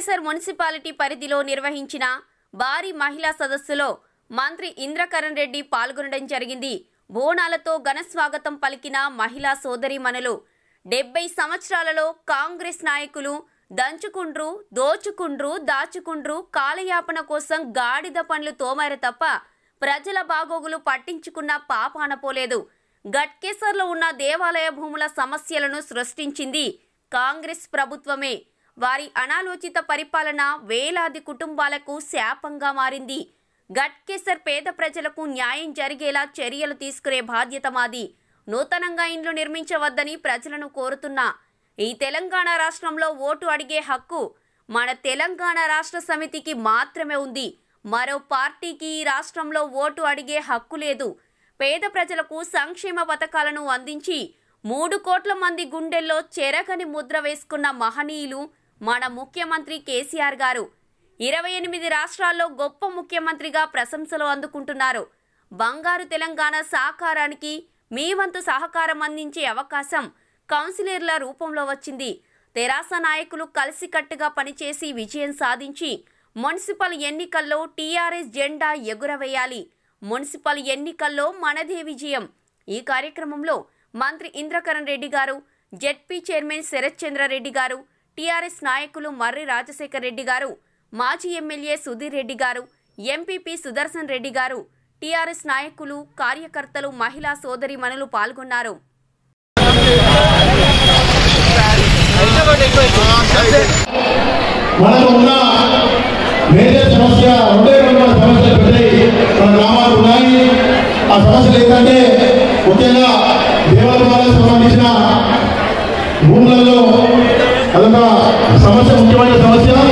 Ghatkesar municipality పరిధిలో నిర్వహించిన భారీ మహిళా సదస్సులో మంత్రి ఇంద్రకరణ్ రెడ్డి పాల్గొనడం జరిగింది బోనాలతో ఘన స్వాగతం పలికిన మహిళా సోదరీమణులు డెబ్బై సంవత్సరాలలో కాంగ్రెస్ నాయకులు దంచుకుండ్రు దోచుకుండ్రు దాచుకుండ్రు కాలయాపన కోసం గాడిద పండ్లు తోమారు తప్ప ప్రజల బాగోగులు పట్టించుకున్న పాపాన పోలేదు గట్కేసర్లో ఉన్న దేవాలయ భూముల సమస్యలను సృష్టించింది కాంగ్రెస్ ప్రభుత్వమే వారి అనాలోచిత పరిపాలన వేలాది కుటుంబాలకు శాపంగా మారింది గట్కేసర్ పేద ప్రజలకు న్యాయం జరిగేలా చర్యలు తీసుకునే బాధ్యత మాది నూతనంగా ఇండ్లు నిర్మించవద్దని ప్రజలను కోరుతున్నా ఈ తెలంగాణ రాష్ట్రంలో ఓటు అడిగే హక్కు మన తెలంగాణ రాష్ట్ర సమితికి మాత్రమే ఉంది మరో పార్టీకి ఈ రాష్ట్రంలో ఓటు అడిగే హక్కు లేదు పేద ప్రజలకు సంక్షేమ పథకాలను అందించి మూడు కోట్ల మంది గుండెల్లో చెరగని ముద్ర వేసుకున్న మహనీయులు మన ముఖ్యమంత్రి కేసీఆర్ గారు ఇరవై ఎనిమిది రాష్ట్రాల్లో గొప్ప ముఖ్యమంత్రిగా ప్రశంసలు అందుకుంటున్నారు బంగారు తెలంగాణ సాకారానికి మీ వంతు సహకారం అందించే అవకాశం కౌన్సిలర్ల రూపంలో వచ్చింది తెరాస నాయకులు కలిసికట్టుగా పనిచేసి విజయం సాధించి మున్సిపల్ ఎన్నికల్లో టీఆర్ఎస్ జెండా ఎగురవేయాలి మున్సిపల్ ఎన్నికల్లో మనదే విజయం ఈ కార్యక్రమంలో మంత్రి ఇంద్రకరణ్ రెడ్డి గారు జెడ్పీ చైర్మన్ శరత్ చంద్రారెడ్డి గారు టీఆర్ఎస్ నాయకులు మర్రి రాజశేఖర్ రెడ్డి గారు మాజీ ఎమ్మెల్యే సుధీర్ రెడ్డి గారు ఎంపీపీ సుదర్శన్ రెడ్డి గారు టీఆర్ఎస్ నాయకులు కార్యకర్తలు మహిళా సోదరిమణులు పాల్గొన్నారు మనకు ఉన్న మేజర్ సమస్య రెండే రెండు మన సమస్యలు పెద్దవి మన గ్రామాలు ఉన్నాయి ఆ సమస్యలు ఏంటంటే ముఖ్యంగా దేవాలయాలకు సంబంధించిన భూములలో అదొక సమస్య ముఖ్యమైన సమస్య